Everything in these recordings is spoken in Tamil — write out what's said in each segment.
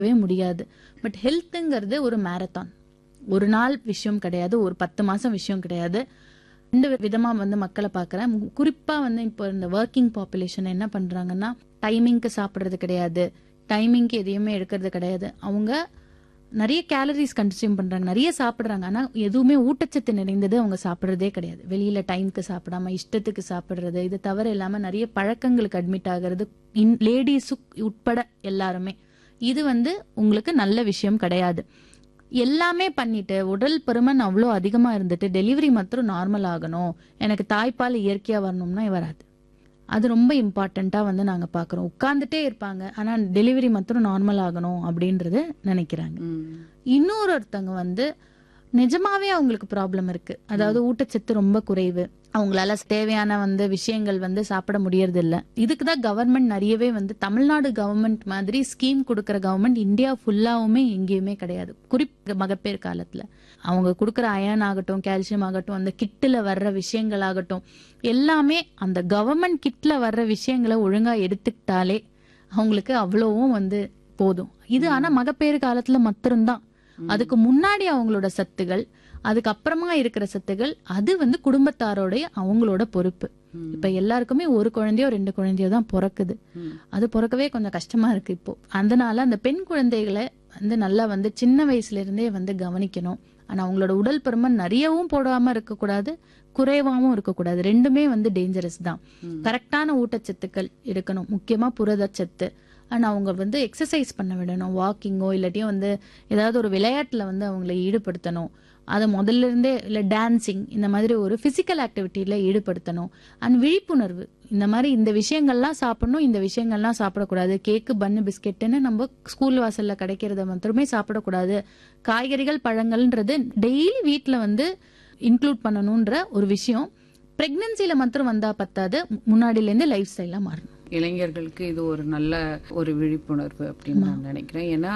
வே முடியாது பட் ஹெல்த்துங்கிறது ஒரு மேரத்தான் ஒரு நாள் விஷயம் கிடையாது ஒரு பத்து மாசம் விஷயம் கிடையாது ரெண்டு விதமா வந்து மக்களை பார்க்கறேன் குறிப்பா வந்து இப்போ இந்த ஒர்க்கிங் பாப்புலேஷன் என்ன பண்றாங்கன்னா டைமிங்க்கு சாப்பிடுறது கிடையாது டைமிங்க்கு எதையுமே எடுக்கிறது கிடையாது அவங்க நிறைய கேலரிஸ் கன்சியூம் பண்றாங்க நிறைய சாப்பிடுறாங்க ஆனா எதுவுமே ஊட்டச்சத்து நிறைந்தது அவங்க சாப்பிடுறதே கிடையாது வெளியில டைம்க்கு சாப்பிடாம இஷ்டத்துக்கு சாப்பிடுறது இது தவிர இல்லாம நிறைய பழக்கங்களுக்கு அட்மிட் ஆகிறது லேடிஸு உட்பட எல்லாருமே இது வந்து உங்களுக்கு நல்ல விஷயம் கிடையாது எல்லாமே பண்ணிட்டு உடல் பருமன் அவ்வளோ அதிகமா இருந்துட்டு டெலிவரி மாத்திரம் நார்மல் ஆகணும் எனக்கு தாய்ப்பால் இயற்கையா வரணும்னா வராது அது ரொம்ப இம்பார்ட்டண்டா வந்து நாங்க பாக்குறோம் உட்கார்ந்துட்டே இருப்பாங்க ஆனா டெலிவரி மாத்திரம் நார்மல் ஆகணும் அப்படின்றது நினைக்கிறாங்க ம். இன்னொரு ஒருத்தவங்க வந்து நிஜமாவே அவங்களுக்கு ப்ராப்ளம் இருக்கு அதாவது ஊட்டச்சத்து ரொம்ப குறைவு அவங்களால தேவையான வந்து விஷயங்கள் வந்து சாப்பிட முடியறது இல்ல இதுக்கு தான் கவர்மெண்ட் நிறையவே வந்து தமிழ்நாடு கவர்மெண்ட் மாதிரி ஸ்கீம் கொடுக்கற கவர்மெண்ட் இந்தியா ஃபுல்லாவுமே எங்கேயுமே கிடையாது குறிப்பு மகப்பேறு காலத்துல அவங்க கொடுக்கற அயன் ஆகட்டும் கால்சியம் ஆகட்டும் அந்த கிட்டில் வர்ற விஷயங்கள் ஆகட்டும் எல்லாமே அந்த கவர்மெண்ட் கிட்ல வர்ற விஷயங்களை ஒழுங்கா எடுத்துக்கிட்டாலே அவங்களுக்கு அவ்வளவும் வந்து போதும் இது ஆனா மகப்பேறு காலத்துல மாத்திரம்தான் அதுக்கு முன்னாடி அவங்களோட சத்துகள் அதுக்கப்புறமா இருக்கிற சத்துகள் அது வந்து குடும்பத்தாரோடைய அவங்களோட பொறுப்பு இப்ப எல்லாருக்குமே ஒரு குழந்தையோ ரெண்டு குழந்தையோ தான் பிறக்குது ம். அது பிறக்கவே கொஞ்சம் கஷ்டமா இருக்கு இப்போ அதனால அந்த பெண் குழந்தைகளை வந்து நல்லா வந்து சின்ன வயசுல இருந்தே வந்து கவனிக்கணும் ஆனா அவங்களோட உடல் பருமன் நிறையவும் போடாம இருக்கக்கூடாது குறைவாவும் இருக்கக்கூடாது ரெண்டுமே வந்து டேஞ்சரஸ் தான் கரெக்டான ஊட்டச்சத்துக்கள் இருக்கணும் முக்கியமா புரதச்சத்து அண்ட் அவங்க வந்து எக்ஸசைஸ் பண்ண விடணும் வாக்கிங்கோ இல்லாட்டியும் வந்து ஏதாவது ஒரு விளையாட்டுல வந்து அவங்களை ஈடுபடுத்தணும் அதை முதல்ல இருந்தே இல்ல டான்சிங் இந்த மாதிரி ஒரு பிசிக்கல் ஆக்டிவிட்டியில ஈடுபடுத்தணும் அண்ட் விழிப்புணர்வு இந்த மாதிரி இந்த விஷயங்கள்லாம் சாப்பிடணும் இந்த விஷயங்கள்லாம் சாப்பிடக்கூடாது கேக்கு பன்னு பிஸ்கெட்டுன்னு நம்ம ஸ்கூல் வாசல்ல கிடைக்கிறத மட்டுமே சாப்பிடக்கூடாது காய்கறிகள் பழங்கள்ன்றது டெய்லி வீட்ல வந்து இன்க்ளூட் பண்ணணும்ன்ற ஒரு விஷயம் பிரெக்னன்சில மாத்திரம் வந்தா பத்தாது முன்னாடில இருந்து லைஃப் ஸ்டைலா மாறணும் இளைஞர்களுக்கு இது ஒரு நல்ல ஒரு விழிப்புணர்வு அப்படின்னு நான் நினைக்கிறேன் ஏன்னா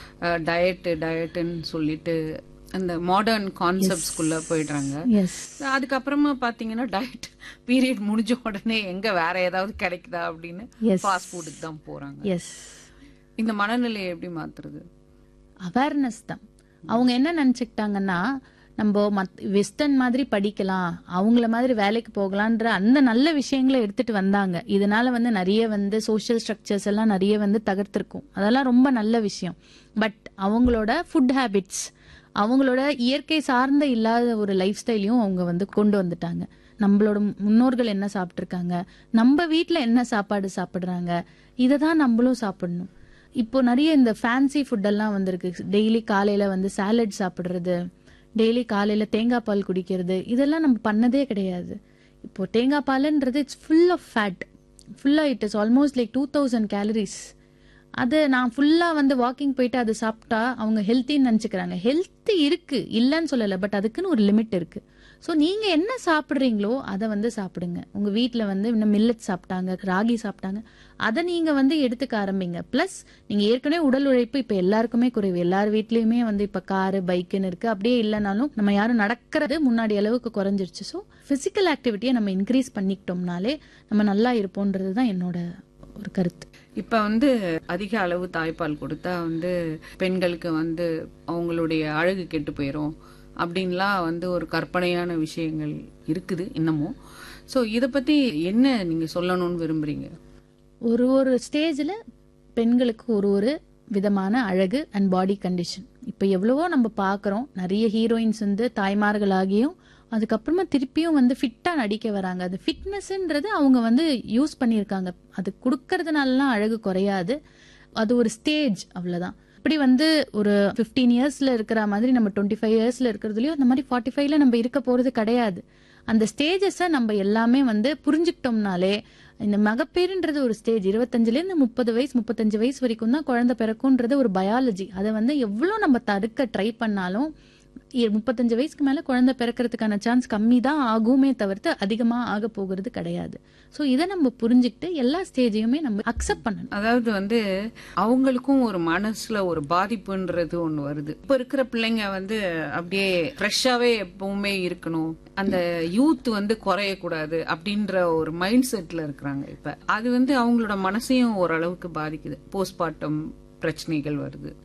டயட்டு டயட்டுன்னு சொல்லிட்டு அந்த மாடர்ன் கான்செப்ட்ஸ்குள்ள போயிடுறாங்க எஸ் அதுக்கப்புறமா பாத்தீங்கன்னா டயட் பீரியட் முடிஞ்ச உடனே எங்க வேற ஏதாவது கிடைக்குதா அப்படின்னு Yes. ஃபாஸ்ட் ஃபுட்டுக்கு தான் போறாங்க எஸ் இந்த மனநிலையை எப்படி மாத்துறது அவேர்னஸ் தான் அவங்க என்ன நினைச்சுக்கிட்டாங்கன்னா நம்ம மத் வெஸ்டர்ன் மாதிரி படிக்கலாம் அவங்கள மாதிரி வேலைக்கு போகலான்ற அந்த நல்ல விஷயங்களை எடுத்துட்டு வந்தாங்க இதனால வந்து நிறைய வந்து சோஷியல் ஸ்ட்ரக்சர்ஸ் எல்லாம் நிறைய வந்து தகர்த்திருக்கும் அதெல்லாம் ரொம்ப நல்ல விஷயம் பட் அவங்களோட ஃபுட் ஹேபிட்ஸ் அவங்களோட இயற்கை சார்ந்த இல்லாத ஒரு லைஃப் ஸ்டைலையும் அவங்க வந்து கொண்டு வந்துட்டாங்க நம்மளோட முன்னோர்கள் என்ன சாப்பிட்ருக்காங்க நம்ம வீட்ல என்ன சாப்பாடு சாப்பிடுறாங்க இதை தான் நம்மளும் சாப்பிடணும் இப்போ நிறைய இந்த ஃபேன்சி ஃபுட்டெல்லாம் வந்திருக்கு டெய்லி காலையில வந்து சாலட் சாப்பிடுறது டெய்லி காலையில தேங்காய் பால் குடிக்கிறது இதெல்லாம் நம்ம பண்ணதே கிடையாது இப்போ தேங்காய் பாலுன்றது இட்ஸ் ஃபுல் ஆஃப் ஃபேட் ஃபுல்லாக it is almost like two thousand calories அது நான் ஃபுல்லா வந்து வாக்கிங் போயிட்டு அது சாப்பிட்டா அவங்க ஹெல்த்தின்னு நினச்சிக்கிறாங்க ஹெல்த் இருக்கு இல்லைன்னு சொல்லலை பட் அதுக்குன்னு ஒரு லிமிட் இருக்கு ஸோ நீங்க என்ன சாப்பிட்றீங்களோ அதை வந்து சாப்பிடுங்க உங்க வீட்டில் வந்து இன்னும் மில்லட் சாப்பிட்டாங்க ராகி சாப்பிட்டாங்க அதை நீங்க வந்து எடுத்துக்க ஆரம்பிங்க ப்ளஸ் நீங்க ஏற்கனவே உடல் உழைப்பு இப்போ எல்லாருக்குமே குறைவு எல்லார் வீட்லயுமே வந்து இப்போ காரு பைக்குன்னு இருக்கு அப்படியே இல்லைனாலும் நம்ம யாரும் நடக்கிறது முன்னாடி அளவுக்கு குறைஞ்சிருச்சு ஸோ பிசிக்கல் ஆக்டிவிட்டியை நம்ம இன்க்ரீஸ் பண்ணிக்கிட்டோம்னாலே நம்ம நல்லா இருப்போன்றது தான் என்னோட ஒரு கருத்து இப்ப வந்து அதிக அளவு தாய்ப்பால் கொடுத்தா வந்து பெண்களுக்கு வந்து அவங்களுடைய அழகு கெட்டு போயிரும் அப்படின்லாம் வந்து ஒரு கற்பனையான விஷயங்கள் இருக்குது இன்னமும் சோ இத பத்தி என்ன நீங்க சொல்லணும்னு விரும்புறீங்க ஒரு ஒரு ஸ்டேஜில் பெண்களுக்கு ஒரு ஒரு விதமான அழகு அண்ட் பாடி கண்டிஷன் இப்போ எவ்வளவோ நம்ம பார்க்குறோம் நிறைய ஹீரோயின்ஸ் வந்து தாய்மார்களாகியும் அதுக்கப்புறமா திருப்பியும் வந்து ஃபிட்டாக நடிக்க வராங்க அது ஃபிட்னஸ்ன்றது அவங்க வந்து யூஸ் பண்ணியிருக்காங்க அது கொடுக்கறதுனாலலாம் அழகு குறையாது அது ஒரு ஸ்டேஜ் அவ்வளோதான் இப்படி வந்து ஒரு ஃபிஃப்டீன் இயர்ஸ்ல இருக்கிற மாதிரி நம்ம டுவெண்ட்டி ஃபைவ் இயர்ஸ்ல இருக்கிறதுலயும் அந்த மாதிரி ஃபார்ட்டி ஃபைவ்ல நம்ம இருக்க போறது கிடையாது அந்த ஸ்டேஜஸை நம்ம எல்லாமே வந்து புரிஞ்சுக்கிட்டோம்னாலே இந்த மகப்பேறுன்றது ஒரு ஸ்டேஜ் இருபத்தஞ்சுல இருந்து முப்பது வயசு முப்பத்தஞ்சு வயசு வரைக்கும் தான் குழந்தை பிறக்கும்ன்றது ஒரு பயாலஜி அதை வந்து எவ்வளவு நம்ம தடுக்க ட்ரை பண்ணாலும் இ- முப்பத்தஞ்சு வயசுக்கு மேல குழந்தை பிறக்கிறதுக்கான சான்ஸ் கம்மி தான் ஆகுமே தவிர்த்து அதிகமா ஆக போகிறது கிடையாது சோ இதை நம்ம புரிஞ்சுக்கிட்டு எல்லா ஸ்டேஜையுமே நம்ம அக்செப்ட் பண்ணணும் அதாவது வந்து அவங்களுக்கும் ஒரு மனசுல ஒரு பாதிப்புன்றது ஒண்ணு வருது இப்ப இருக்கிற பிள்ளைங்க வந்து அப்படியே ஃப்ரெஷ்ஷாவே எப்பவுமே இருக்கணும் அந்த யூத் வந்து குறையக்கூடாது அப்படின்ற ஒரு மைண்ட் செட்ல இருக்கிறாங்க இப்ப அது வந்து அவங்களோட மனசையும் ஓரளவுக்கு பாதிக்குது போஸ்ட்மார்ட்டம் பிரச்சனைகள் வருது